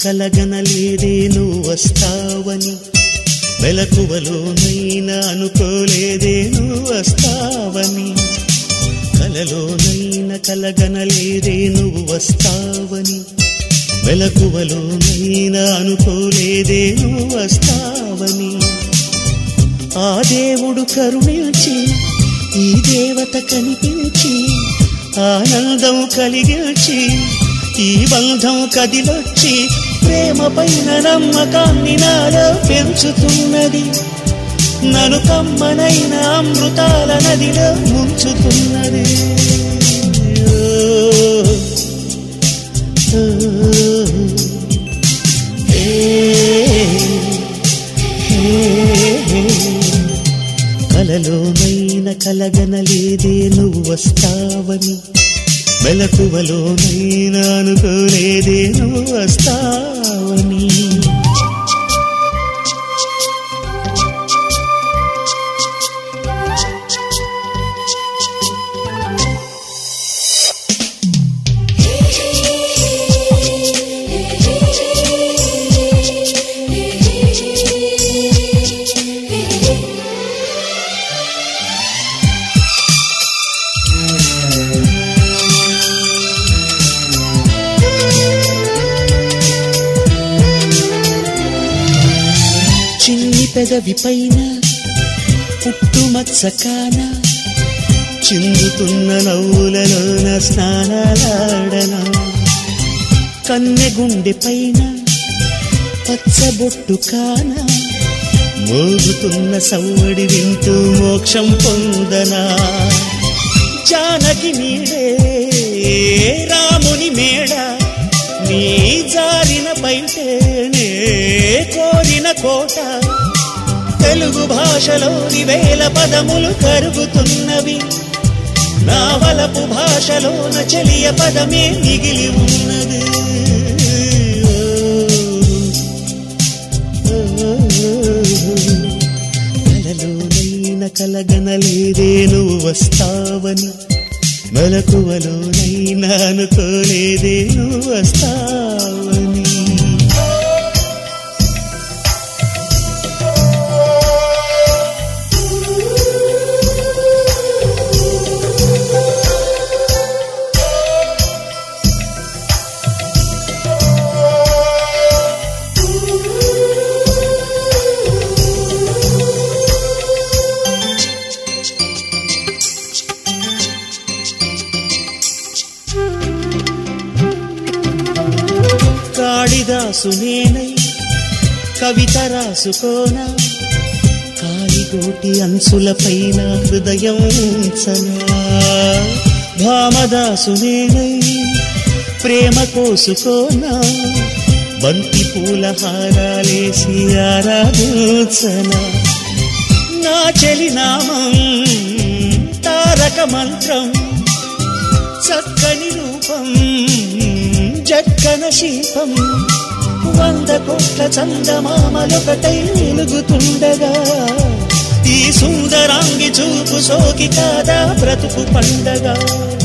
కలగనలేదే నువ్వు వస్తావని వెలకువలోనైనా అనుకోలేదే నువ్వు వస్తావని కలలోనైనా కలగనలేదే నువ్వు వస్తావని వెలకువలోనైనా అనుకోలేదే నువ్వు వస్తావని ఆ దేవుడు కరుణించి ఈ దేవత కనిపించి ఆనందం కలిగించి ఈ బంధం కదిలొచ్చి ప్రేమ పైన నమ్మకాన్ని నాలో పెంచుతున్నది నను కమ్మనైన అమృతాల నదిలో ముంచుతున్నది ఓ, ఓ, ఏ, ఏ, కలలోనైన కలగనలేదే నువ్వు వస్తావని మెలకువలోనైనా అనుకోలేదే నువ్వు వస్తావని చిన్ని పెదవి పైన పుట్టుమచ్చకాన చిందుతున్న నవ్వులలోన స్నానాలాడన కన్నె గుండె పైన పచ్చబొట్టు కాన మోగుతున్న సవ్వడి వింటూ మోక్షం పొందనా జానకి నీడే రాముని మేడ నీ జారిన బయటేనే కోరిన కోట తెలుగు భాషలోని వేల పదములు కరుగుతున్నవి నా వలపు భాషలోన చెలియ పదమే మిగిలి ఉన్నది కలలోనైన కలగనలేదే నువ్వు వస్తావని మెలకువలోనైనా అనుకోలేదే నువ్వు వస్తావని కాళిదాసు నేనై కవిత రాసుకోనా కాలిగోటి అంచుల పైన హృదయం ఉంచనా భామదాసు నేనై ప్రేమ కోసుకోనా బంతి పూల హారాలేసి ఆరాధించనా నా చెలి నామం తారక మంత్రం చక్కని రూపం జక్కన శిల్పం వంద కోట్ల చందమామలొకటై వెలుగుతుండగా ఈ సుందరాంగి చూపు సోకి కాదా బ్రతుకు పండగా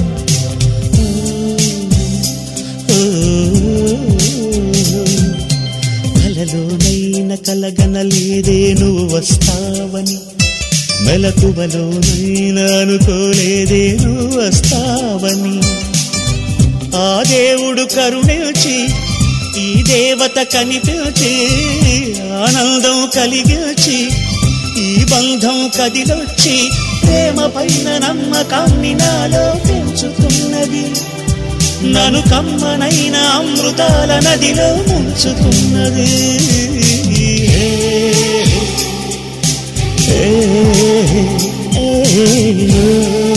కలలోనైన కలగనలేదే నువ్వు వస్తావని మెలకువలోనైనా అనుకోలేదే నువ్వు వస్తావని ఆ దేవుడు కరుణించి ఈ దేవత కనిపించి ఆనందం కలిగించి ఈ బంధం కదిలొచ్చి ప్రేమ పైన నమ్మకాన్ని నాలో పెంచుతున్నది నను కమ్మనైన అమృతాల నదిలో ముంచుతున్నది ఏ, ఏ, ఏ, ఏ,